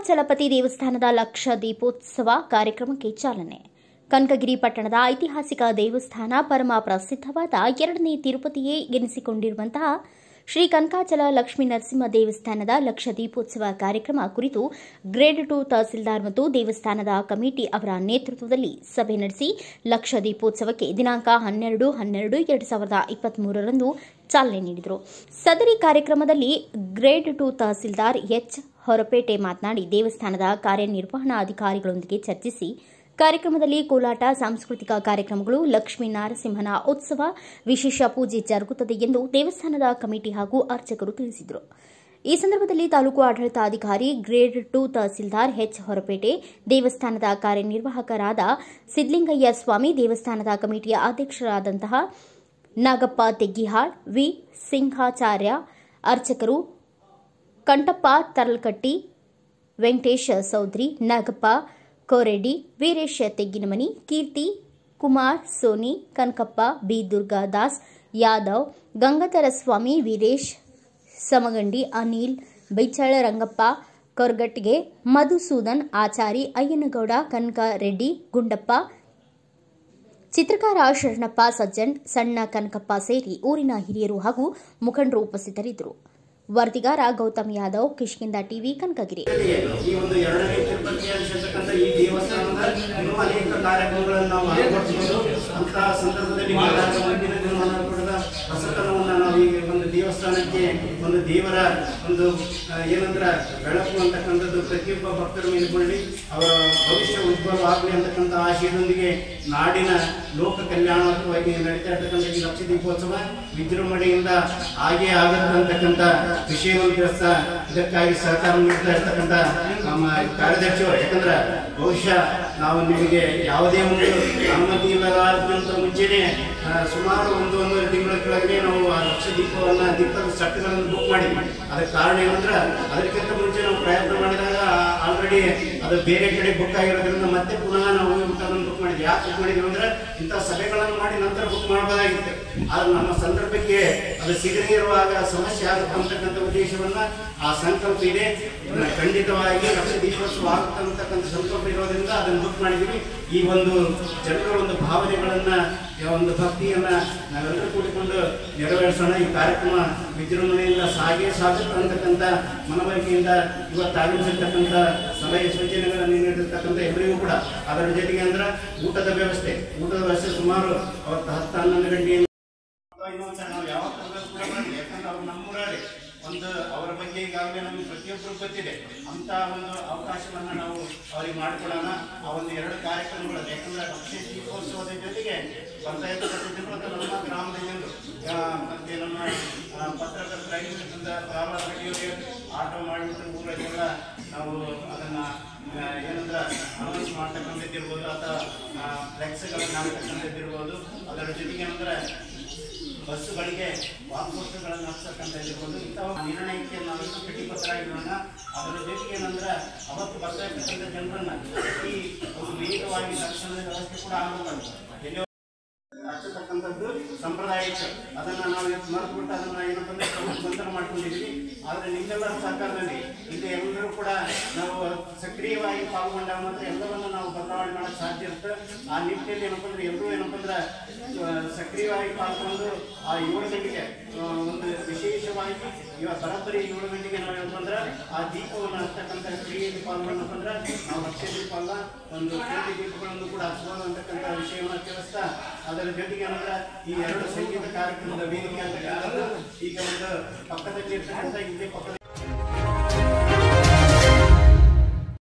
ಕನಕಾಚಲಪತಿ ದೇವಸ್ಥಾನದ ಲಕ್ಷ ದೀಪೋತ್ಸವ ಕಾರ್ಯಕ್ರಮಕ್ಕೆ ಚಾಲನೆ ಕನಕಗಿರಿ ಪಟ್ಟಣದ ಐತಿಹಾಸಿಕ ದೇವಸ್ಥಾನ ಪರಮ ಪ್ರಸಿದ್ಧವಾದ ಎರಡನೇ ತಿರುಪತಿಯೇ ಎನಿಸಿಕೊಂಡಿರುವಂತಹ ಶ್ರೀ ಕನಕಾಚಲ ಲಕ್ಷ್ಮೀ ನರಸಿಂಹ ದೇವಸ್ಥಾನದ ಲಕ್ಷ ದೀಪೋತ್ಸವ ಕಾರ್ಯಕ್ರಮ ಕುರಿತು ಗ್ರೇಡ್ ಟು ತಹಸೀಲ್ದಾರ್ ಮತ್ತು ದೇವಸ್ಥಾನದ ಕಮಿಟಿ ಅವರ ನೇತೃತ್ವದಲ್ಲಿ ಸಭೆ ನಡೆಸಿ ಲಕ್ಷ ದೀಪೋತ್ಸವಕ್ಕೆ ದಿನಾಂಕ ಹನ್ನೆರಡು ಹನ್ನೆರಡು ಎರಡು ಸಾವಿರದ ಇಪ್ಪತ್ಮೂರರಂದು ಚಾಲನೆ ನೀಡಿದರು ಸದರಿ ಕಾರ್ಯಕ್ರಮದಲ್ಲಿ grade two tahsildar H Horapete ಮಾತನಾಡಿ ದೇವಸ್ಥಾನದ ಕಾರ್ಯನಿರ್ವಹಣಾಧಿಕಾರಿಗಳೊಂದಿಗೆ ಚರ್ಚಿಸಿ ಕಾರ್ಯಕ್ರಮದಲ್ಲಿ ಕೋಲಾಟ ಸಾಂಸ್ಕೃತಿಕ ಕಾರ್ಯಕ್ರಮಗಳು ಲಕ್ಷ್ಮೀ ನರಸಿಂಹನ ಉತ್ಸವ ವಿಶೇಷ ಪೂಜೆ ಜರುಗುತ್ತದೆ ಎಂದು ದೇವಸ್ಥಾನದ ಕಮಿಟಿ ಹಾಗೂ ಅರ್ಚಕರು ತಿಳಿಸಿದರು ಈ ಸಂದರ್ಭದಲ್ಲಿ ತಾಲೂಕು ಆಡಳಿತಾಧಿಕಾರಿ grade two tahsildar H Horapete ದೇವಸ್ಥಾನದ ಕಾರ್ಯನಿರ್ವಾಹಕರಾದ ಸಿದ್ದಲಿಂಗಯ್ಯ ಸ್ವಾಮಿ ದೇವಸ್ಥಾನದ ಕಮಿಟಿಯ ಅಧ್ಯಕ್ಷರಾದಂತಹ ನಾಗಪ್ಪ ತೆಗ್ಗಿಹಾಳ್ ವಿ ಸಿಂಹಾಚಾರ್ಯ ಅರ್ಚಕರು ಕಂಟಪ್ಪ ತರಲ್ಕಟ್ಟಿ ವೆಂಕಟೇಶ ಸೌದ್ರಿ ನಾಗಪ್ಪ ಕೋರೆಡ್ಡಿ ವೀರೇಶ ತೆಗ್ಗಿನಮನಿ ಕೀರ್ತಿ ಕುಮಾರ್ ಸೋನಿ ಕನಕಪ್ಪ ಬಿ ದುರ್ಗಾದಾಸ್ ಯಾದವ್ ಗಂಗಾಧರ ಸ್ವಾಮಿ ವೀರೇಶ್ ಸಮಗಂಡಿ ಅನಿಲ್ ಬೈಚಳ ರಂಗಪ್ಪ ಕೊರ್ಗಟ್ಟಿಗೆ ಮಧುಸೂದನ್ ಆಚಾರಿ ಅಯ್ಯನಗೌಡ ಕನಕ ರೆಡ್ಡಿ ಗುಂಡಪ್ಪ ಚಿತ್ರಕಾರ ಶರಣಪ್ಪ ಸಜ್ಜನ್ ಸಣ್ಣ ಕನಕಪ್ಪ ಸೇರಿ ಊರಿನ ಹಿರಿಯರು ಹಾಗೂ ಮುಖಂಡರು ಉಪಸ್ಥಿತರಿದ್ದರು ವರದಿಗಾರ ಗೌತಮ್ ಯಾದವ್ ಕಿಷ್ಕಿಂದ ಟಿವಿ ಕನಕಗಿರಿ ಈ ಒಂದು ಎರಡನೇ ತಿರುಪತಿ ಅನಿಸಿರ್ತಕ್ಕಂಥ ಈ ದೇವಸ್ಥಾನದ ಇನ್ನೂ ಅನೇಕ ಕಾರ್ಯಕ್ರಮಗಳನ್ನು ನಾವು ಅಳವಡಿಸಿಕೊಂಡು ಅಂತಹ ಸಂದರ್ಭದಲ್ಲಿ ಮಾಡಿದಾಗ ಮುಂದಿನ ದಿನಮಾನದ ಹೊಸತನವನ್ನು ನಾವು ಈ ಒಂದು ದೇವಸ್ಥಾನಕ್ಕೆ ಒಂದು ದೇವರ ಒಂದು ಆ, ಏನಂದ್ರ ಬೆಳಕು ಅಂತಕ್ಕಂಥದ್ದು ಪ್ರತಿಯೊಬ್ಬ ಭಕ್ತರ ಮೇಲೆ ಬರಲಿ ಅವರ ಭವಿಷ್ಯ ಉಜ್ವಲವಾಗಲಿ ಅಂತಕ್ಕಂಥ ಆಶಯದೊಂದಿಗೆ ನಾಡಿನ ಲೋಕ ಕಲ್ಯಾಣಾರ್ಥವಾಗಿ ನಡೀತಾ ಇರ್ತಕ್ಕಂಥ ಈ ಲಕ್ಷ ದೀಪೋತ್ಸವ ವಿಜೃಂಭಣೆಯಿಂದ ಹಾಗೆ ಆಗುತ್ತೆ ಅಂತಕ್ಕಂಥ ವಿಷಯವನ್ನು ತಿಳಿಸ್ತಾ ಇದಕ್ಕಾಗಿ ಸಹಕಾರ ನೀಡ್ತಾ ಇರ್ತಕ್ಕಂಥ ನಮ್ಮ ಕಾರ್ಯದರ್ಶಿಯವರು ಯಾಕಂದ್ರೆ ಬಹುಶಃ ನಾವು ನಿಮಗೆ ಯಾವುದೇ ಒಂದು ಅನುಮತಿ ಇಲ್ಲದಾದಂತ ಮುಂಚೆನೆ ಆ, ಸುಮಾರು ಒಂದು ಒಂದೂವರೆ ತಿಂಗಳ ಕೆಳಗೆ ನಾವು ಆ ಲಕ್ಷ ದೀಪವನ್ನ ದೀಪದ ಸಟ್ಟುಗಳನ್ನು ಬುಕ್ ಮಾಡಿದ್ವಿ ಅದಕ್ಕೆ ಕಾರಣ ಏನಂದ್ರೆ ಅದಕ್ಕಿಂತ ಮುಂಚೆ ನಾವು ಪ್ರಯತ್ನ ಮಾಡಿದಾಗ ಆಲ್ರೆಡಿ ಅದು ಬೇರೆ ಕಡೆ ಬುಕ್ ಆಗಿರೋದ್ರಿಂದ ಮತ್ತೆ ಪುನಃ ನಾವು ಅದನ್ನು ಬುಕ್ ಮಾಡಿದ್ವಿ ಯಾಕೆ ಬುಕ್ ಮಾಡಿದ್ವಿ ಅಂದ್ರೆ ಇಂಥ ಸಭೆಗಳನ್ನು ಮಾಡಿ ನಂತರ ಬುಕ್ ಮಾಡಬಹುದಾಗಿತ್ತು ಆದ್ರೆ ನಮ್ಮ ಸಂದರ್ಭಕ್ಕೆ ಅದು ಸಿಗದೇ ಇರುವಾಗ ಸಮಸ್ಯೆ ಆಗುತ್ತೆ ಅಂತಕ್ಕಂಥ ಉದ್ದೇಶವನ್ನ ಆ ಸಂಕಲ್ಪ ಇದೆ ಇದನ್ನ ಖಂಡಿತವಾಗಿ ಲಕ್ಷ ದೀಪೋತ್ಸವ ಆಗುತ್ತೆ ಅಂತಕ್ಕಂಥ ಸಂಕಲ್ಪ ಇರೋದ್ರಿಂದ ಅದನ್ನು ಬುಕ್ ಮಾಡಿದ್ವಿ ಈ ಒಂದು ಜನರ ಒಂದು ಭಾವನೆಗಳನ್ನ ಈ ಒಂದು ಭಕ್ತಿಯನ್ನ ನಾವೆಲ್ಲರೂ ಕೂಡಿಕೊಂಡು ನೆರವೇರಿಸೋಣ ಈ ಕಾರ್ಯಕ್ರಮ ವಿಜೃಂಭಣೆಯಿಂದ ಸಾಗೇ ಸಾಗುತ್ತೆ ಅಂತಕ್ಕಂಥ ಮನವರಿಕೆಯಿಂದ ಇವತ್ತು ಆಗಮಿಸಿರ್ತಕ್ಕಂಥ ಸಲಹೆ ಸೂಚನೆಗಳನ್ನು ನೀಡಿರ್ತಕ್ಕಂಥ ಎಲ್ಲರಿಗೂ ಕೂಡ ಅದರ ಜೊತೆಗೆ ಅಂದ್ರೆ ಊಟದ ವ್ಯವಸ್ಥೆ ಊಟದ ವ್ಯವಸ್ಥೆ ಸುಮಾರು ಅವತ್ತು ಹತ್ತು ಹನ್ನೊಂದು ಗಂಟೆಯಿಂದ ಅಥವಾ ಇನ್ನೊಂದ್ಸಲ ನಾವು ಯಾವತ್ತೂ ಕೂಡ ಮಾಡಲಿ ಯಾಕಂದ್ರೆ ಅವ್ರು ನಮ್ಮೂರಲ್ಲಿ ಒಂದು ಅವರ ಬಗ್ಗೆ ಈಗಾಗಲೇ ನಮಗೆ ಪ್ರತಿಯೊಬ್ಬರು ಗೊತ್ತಿದೆ ಅಂತ ಒಂದು ಅವಕಾಶವನ್ನ ನಾವು ಅವರಿಗೆ ಮಾಡಿಕೊಡೋಣ ಆ ಒಂದು ಎರಡು ಕಾರ್ಯಕ್ರಮಗಳು ಯಾಕಂದ್ರೆ ಲಕ್ಷ ದೀಪೋತ್ಸವದ ಜೊತೆಗೆ ಪಂಚಾಯತ್ ಜನರು ಮತ್ತು ನಮ್ಮ ಗ್ರಾಮದ ಜನರು ಆ, ಮತ್ತೆ ನಮ್ಮ ಆ, ಪತ್ರಕರ್ತರಾಗಿರ್ತಕ್ಕಂಥ ಕಾರವಾರ ರೆಡ್ಡಿಯವರಿಗೆ ಆಟೋ ಮಾಡಿಬಿಟ್ಟು ಊರಲ್ಲೆಲ್ಲ ನಾವು ಅದನ್ನ ಆ, ಏನಂದ್ರೆ ಅನೌನ್ಸ್ ಮಾಡ್ತಕ್ಕಂಥದ್ದಿರ್ಬೋದು ಅಥವಾ ಫ್ಲೆಕ್ಸ್ಗಳನ್ನು ಹಾಕ್ತಕ್ಕಂಥದ್ದಿರ್ಬೋದು ಅದರ ಜೊತೆಗೆ ಏನಂದ್ರೆ ಬಸ್ಸುಗಳಿಗೆ ವಾಹನಗಳನ್ನು ಹಾಕ್ಸಕ್ಕಂತ ಇರ್ಬೋದು ಇಂತಹ ನಿರ್ಣಯಕ್ಕೆ ನಾವು ಕಟಿಬದ್ಧರಾಗಿರೋಣ ಅದರ ಜೊತೆಗೆ ಏನಂದ್ರೆ ಅವತ್ತು ಬರ್ತಾ ಇರ್ತಕ್ಕಂಥ ಜನರನ್ನ ಈ ಒಂದು ವೇಗವಾಗಿ ತಕ್ಷಣದ ವ್ಯವಸ್ಥೆ ಕೂಡ ಆಗಬೇಕು ಎಲ್ಲೋ ಹಚ್ಚತಕ್ಕಂಥದ್ದು ಸಂಪ್ರದಾಯ ಇತ್ತು ಅದನ್ನ ನಾವು ಇವತ್ತು ಮರೆತು ಬಿಟ್ಟು ಅದನ್ನ ಏನಪ್ಪ ಅಂದ್ರೆ ಬಂಧನ ಮಾಡ್ಕೊಂಡಿದ್ವಿ ಆದ್ರೆ ನಿಮ್ಮೆಲ್ಲರ ಸಹಕಾರದಲ್ಲಿ ಇಲ್ಲಿ ಎಲ್ಲರೂ ಕೂಡ ನಾವು ಸಕ್ರಿಯವಾಗಿ ಪಾಲ್ಗೊಂಡಾಗ ಮಾತ್ರ ಎಲ್ಲವನ್ನ ನಾವು ಬದಲಾವಣೆ ಮಾಡಕ್ ಸಾಧ್ಯ ಇರುತ್ತೆ ಆ ನಿಟ್ಟಿನಲ್ಲಿ ಏನಪ್ಪ ಅಂದ್ರೆ ಎಲ್ಲರೂ ಏನಪ್ಪ ಅಂದ್ರೆ ಆ, ಸಕ್ರಿಯವಾಗಿ ಪಾಲ್ಗೊಂಡು ಆ ಏಳು ಗಂಟೆಗೆ ಆ, ಒಂದು ವಿಶೇಷವಾಗಿ ಇವಾಗ ಬರೋಬ್ಬರಿ ಏಳು ಗಂಟೆಗೆ ನಾವು ಏನಪ್ಪ ಅಂದ್ರೆ ಆ ದೀಪವನ್ನು ಹಚ್ಚತಕ್ಕಂಥ ಕ್ರಿಯೆಯಲ್ಲಿ ಪಾಲ್ಗೊಂಡಪ್ಪ ಅಂದ್ರೆ ನಾವು ಲಕ್ಷ ದೀಪ ಅಲ್ಲ ಒಂದು ಕೋಟಿ ದೀಪಗಳನ್ನು ಕೂಡ ಹಚ್ಚಬಹುದು ಅಂತಕ್ಕಂಥ ವಿಷಯವನ್ನು ತಿಳಿಸ್ತಾ ಅದರ ಜೊತೆಗೆ ಏನಂದ್ರೆ ಈ ಎರಡು ಸಂಗೀತ ಕಾರ್ಯಕ್ರಮದ ವೇದಿಕೆ ಅಂತ ಈಗ ಒಂದು ಪಕ್ಕದಲ್ಲಿ ಇರ್ತಕ್ಕಂಥ ಇಲ್ಲಿ ಪಕ್ಕದ